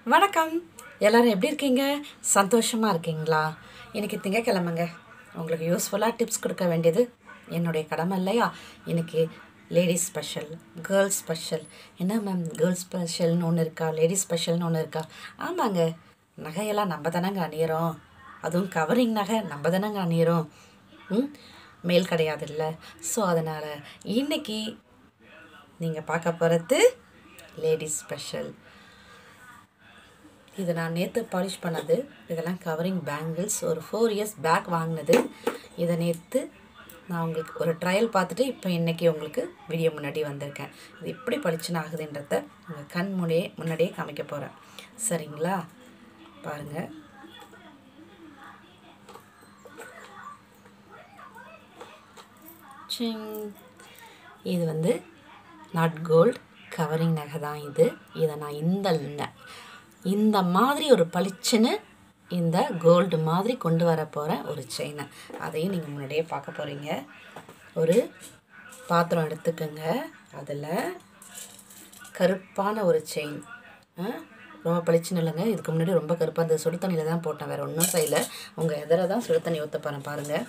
வணக்கம் எல்லாரும் எப்படி இருக்கீங்க சந்தோஷமாக இருக்கீங்களா இன்னைக்கு திங்கக்கிழமைங்க உங்களுக்கு யூஸ்ஃபுல்லாக டிப்ஸ் கொடுக்க வேண்டியது என்னுடைய கடமை இல்லையா இன்னைக்கு லேடிஸ் ஸ்பெஷல் கேர்ள்ஸ் ஸ்பெஷல் என்ன மேம் கேர்ள்ஸ் ஸ்பெஷல்னு ஒன்று இருக்கா லேடிஸ் ஸ்பெஷல்னு ஒன்று இருக்கா ஆமாங்க நகையெல்லாம் நம்ம தானங்க அணியிறோம் அதுவும் கவரிங் நகை நம்ம தானங்க அணியிறோம் ம் மேல் கிடையாது இல்லை ஸோ அதனால் இன்னைக்கு நீங்கள் பார்க்க போகிறது லேடிஸ் ஸ்பெஷல் இது நான் நேற்று பாலிஷ் பண்ணது இதெல்லாம் கவரிங் பேங்கிள்ஸ் ஒரு ஃபோர் இயர்ஸ் பேக் வாங்கினது இதை நேற்று நான் உங்களுக்கு ஒரு ட்ரையல் பார்த்துட்டு இப்போ இன்றைக்கி உங்களுக்கு வீடியோ முன்னாடி வந்திருக்கேன் இது எப்படி பளிச்சுன்னு ஆகுதுன்றத உங்கள் கண் முன்னே முன்னாடியே காமிக்க போகிறேன் சரிங்களா பாருங்கள் சிங் இது வந்து நாட் கோல்டு கவரிங் நகை தான் இது இதை நான் இந்த ந- இந்த மாதிரி ஒரு பளிச்சுன்னு இந்த கோல்டு மாதிரி கொண்டு வர போகிறேன் ஒரு செயினை அதையும் நீங்கள் முன்னாடியே பார்க்க போகிறீங்க ஒரு பாத்திரம் எடுத்துக்கோங்க அதில் கருப்பான ஒரு செயின் ரொம்ப பளிச்சுன்னு இல்லைங்க இதுக்கு முன்னாடி ரொம்ப கருப்பாக இருந்தது சுடு தண்ணியில் தான் போட்டேன் வேறு ஒன்றும் செய்யல உங்கள் எதிர தான் சுடு தண்ணி ஊற்ற போகிறேன் பாருங்கள்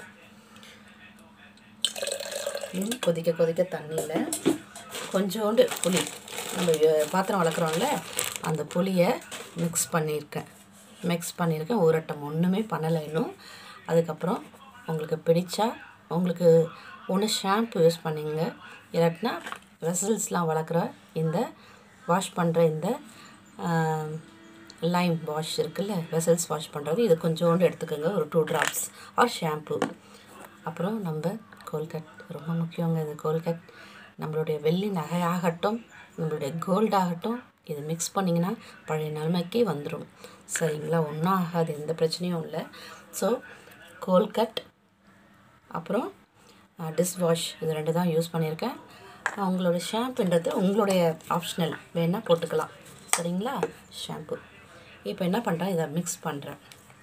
ம், கொதிக்க கொதிக்க தண்ணியில் கொஞ்சோண்டு புளி நம்ம அஹ், பாத்திரம் வளர்க்குறோம்ல அந்த புளியை மிக்ஸ் பண்ணியிருக்கேன் மிக்ஸ் பண்ணியிருக்கேன் ஊரட்டம் ஒன்றுமே பண்ணலை இன்னும் அதுக்கப்புறம் உங்களுக்கு பிடிச்சா உங்களுக்கு ஒன்று ஷாம்பு யூஸ் பண்ணிங்க இல்லாட்டினா வெசல்ஸ்லாம் வளர்க்குற இந்த வாஷ் பண்ணுற இந்த லைம் வாஷ் இருக்குல்ல வெசல்ஸ் வாஷ் பண்ணுறது இது கொஞ்சோண்டு எடுத்துக்கோங்க ஒரு டூ ட்ராப்ஸ் ஆர் ஷாம்பு அப்புறம் நம்ம கோல்கட் ரொம்ப முக்கியங்க இது கோல்கட் நம்மளுடைய வெள்ளி நகையாகட்டும் நம்மளுடைய கோல்ட் ஆகட்டும் இது மிக்ஸ் பண்ணிங்கன்னா பழைய நிலைமைக்கே வந்துடும் சரிங்களா ஒன்றும் ஆகாது எந்த பிரச்சனையும் இல்லை ஸோ கோல்கட் அப்புறம் டிஷ் வாஷ் இது ரெண்டு தான் யூஸ் பண்ணியிருக்கேன் அஹ் உங்களோட ஷாம்புன்றது உங்களுடைய ஆப்ஷனல் வேணால் போட்டுக்கலாம் சரிங்களா ஷாம்பு இப்போ என்ன பண்ணுறேன் இதை மிக்ஸ் பண்ணுறேன்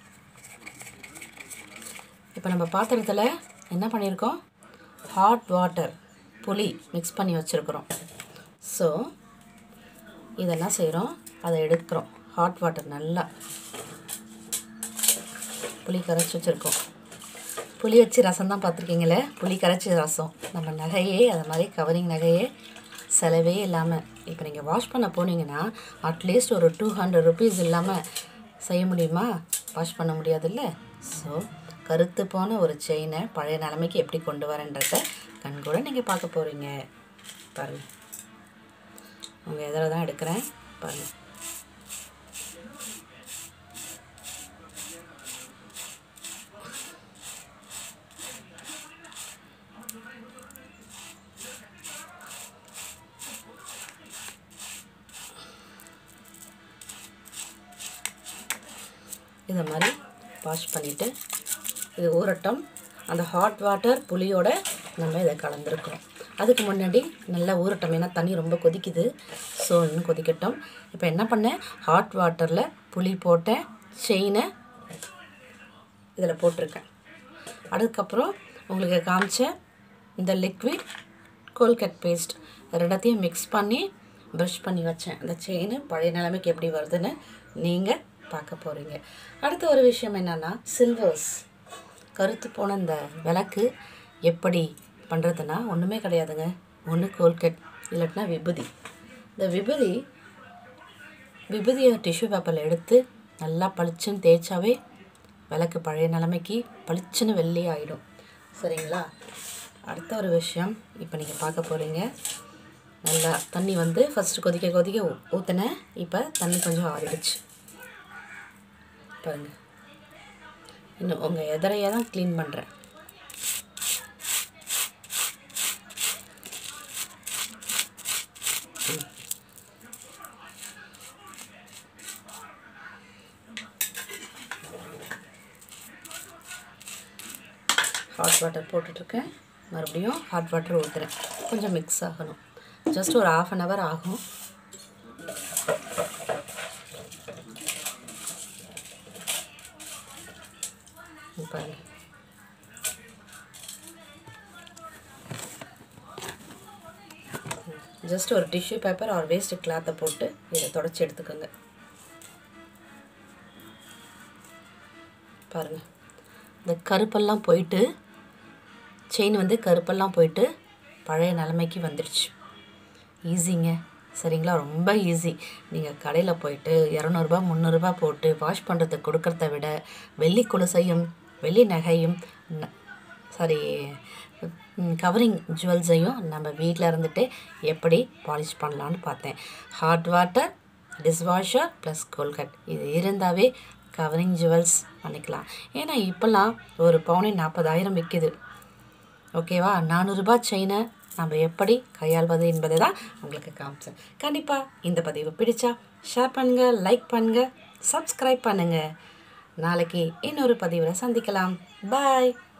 இப்போ நம்ம பாத்திரத்தில் என்ன பண்ணியிருக்கோம் ஹாட் வாட்டர் புளி மிக்ஸ் பண்ணி வச்சுருக்குறோம் ஸோ இதெல்லாம் செய்கிறோம் அதை எடுக்கிறோம் ஹாட் வாட்டர் நல்லா புளி கரைச்சி வச்சுருக்கோம் புளி வச்சு ரசம் தான் பார்த்துருக்கீங்களே புளி கரைச்சி ரசம் நம்ம நகையே அது மாதிரி கவரிங் நகையே செலவே இல்லாமல் இப்போ நீங்கள் வாஷ் பண்ண போனீங்கன்னா அட்லீஸ்ட் ஒரு டூ ஹண்ட்ரட் ருபீஸ் இல்லாமல் செய்ய முடியுமா வாஷ் பண்ண முடியாதுல்ல ஸோ கருத்து போன ஒரு செயினை பழைய நிலைமைக்கு எப்படி கொண்டு வரேன்றத கண்கூட நீங்கள் பார்க்க போகிறீங்க பாருங்கள் உங்கள் எதில் தான் எடுக்கிறேன் பாருங்கள் இதை மாதிரி வாஷ் பண்ணிவிட்டு இது ஊறட்டும் அந்த ஹாட் வாட்டர் புளியோட நம்ம இதை கலந்துருக்கோம் அதுக்கு முன்னாடி நல்லா ஊறட்டும் ஏன்னா தண்ணி ரொம்ப கொதிக்குது ஸோ இன்னும் கொதிக்கட்டும் இப்போ என்ன பண்ணேன் ஹாட் வாட்டரில் புளி போட்டேன் செயினை இதில் போட்டிருக்கேன் அதுக்கப்புறம் உங்களுக்கு காமிச்ச இந்த லிக்விட் கோல்கட் பேஸ்ட் ரெண்டத்தையும் மிக்ஸ் பண்ணி ப்ரஷ் பண்ணி வச்சேன் அந்த செயின் பழைய நிலைமைக்கு எப்படி வருதுன்னு நீங்கள் பார்க்க போகிறீங்க அடுத்த ஒரு விஷயம் என்னென்னா சில்வர்ஸ் கருத்து போன இந்த விளக்கு எப்படி பண்ணுறதுன்னா ஒன்றுமே கிடையாதுங்க ஒன்று கோல்கட் இல்லாட்டினா விபூதி இந்த விபூதி விபூதியை டிஷ்யூ பேப்பரில் எடுத்து நல்லா பளிச்சுன்னு தேய்ச்சாவே விளக்கு பழைய நிலைமைக்கு பளிச்சுன்னு வெள்ளி ஆகிடும் சரிங்களா அடுத்த ஒரு விஷயம் இப்போ நீங்கள் பார்க்க போகிறீங்க நல்லா தண்ணி வந்து ஃபஸ்ட்டு கொதிக்க கொதிக்க ஊ- ஊற்றினேன் இப்போ தண்ணி கொஞ்சம் ஆறிடுச்சு பாருங்கள் இன்னும் உங்கள் எதிரையை தான் க்ளீன் பண்ணுறேன் ஹாட் வாட்டர் போட்டுட்ருக்கேன் மறுபடியும் ஹாட் வாட்டர் ஊற்றுறேன் கொஞ்சம் மிக்ஸ் ஆகணும் ஜஸ்ட் ஒரு ஆஃப் அன் ஹவர் ஆகும் இங்க பாருங்க ஜஸ்ட் ஒரு டிஷ்யூ பேப்பர் ஆர் வேஸ்ட் கிளாத்தை போட்டு இதை தொடச்சி எடுத்துக்கோங்க பாருங்கள் இந்த கருப்பெல்லாம் போயிட்டு செயின் வந்து கருப்பெல்லாம் போயிட்டு பழைய நிலைமைக்கு வந்துடுச்சு ஈஸிங்க சரிங்களா ரொம்ப ஈஸி நீங்கள் கடையில் போயிட்டு இரநூறுபா முந்நூறுரூபா போட்டு வாஷ் பண்ணுறதுக்கு கொடுக்கறத விட வெள்ளி கொலுசையும் வெள்ளி நகையும் சாரி கவரிங் ஜுவல்ஸையும் நம்ம வீட்டில் இருந்துட்டு எப்படி பாலிஷ் பண்ணலான்னு பார்த்தேன் hot water dishwasher plus Colgate இது இருந்தாவே கவரிங் ஜுவல்ஸ் பண்ணிக்கலாம் ஏன்னா இப்போல்லாம் ஒரு பவுனே நாற்பதாயிரம் விற்கிது ஓகேவா நானூறுரூபா செயினை நம்ம எப்படி கையாள்வது என்பதை தான் உங்களுக்கு காமிச்சேன் கண்டிப்பாக இந்த பதிவு பிடிச்சா ஷேர் பண்ணுங்கள் லைக் பண்ணுங்கள் சப்ஸ்கிரைப் பண்ணுங்கள் நாளைக்கு இன்னொரு பதிவில் சந்திக்கலாம் பாய்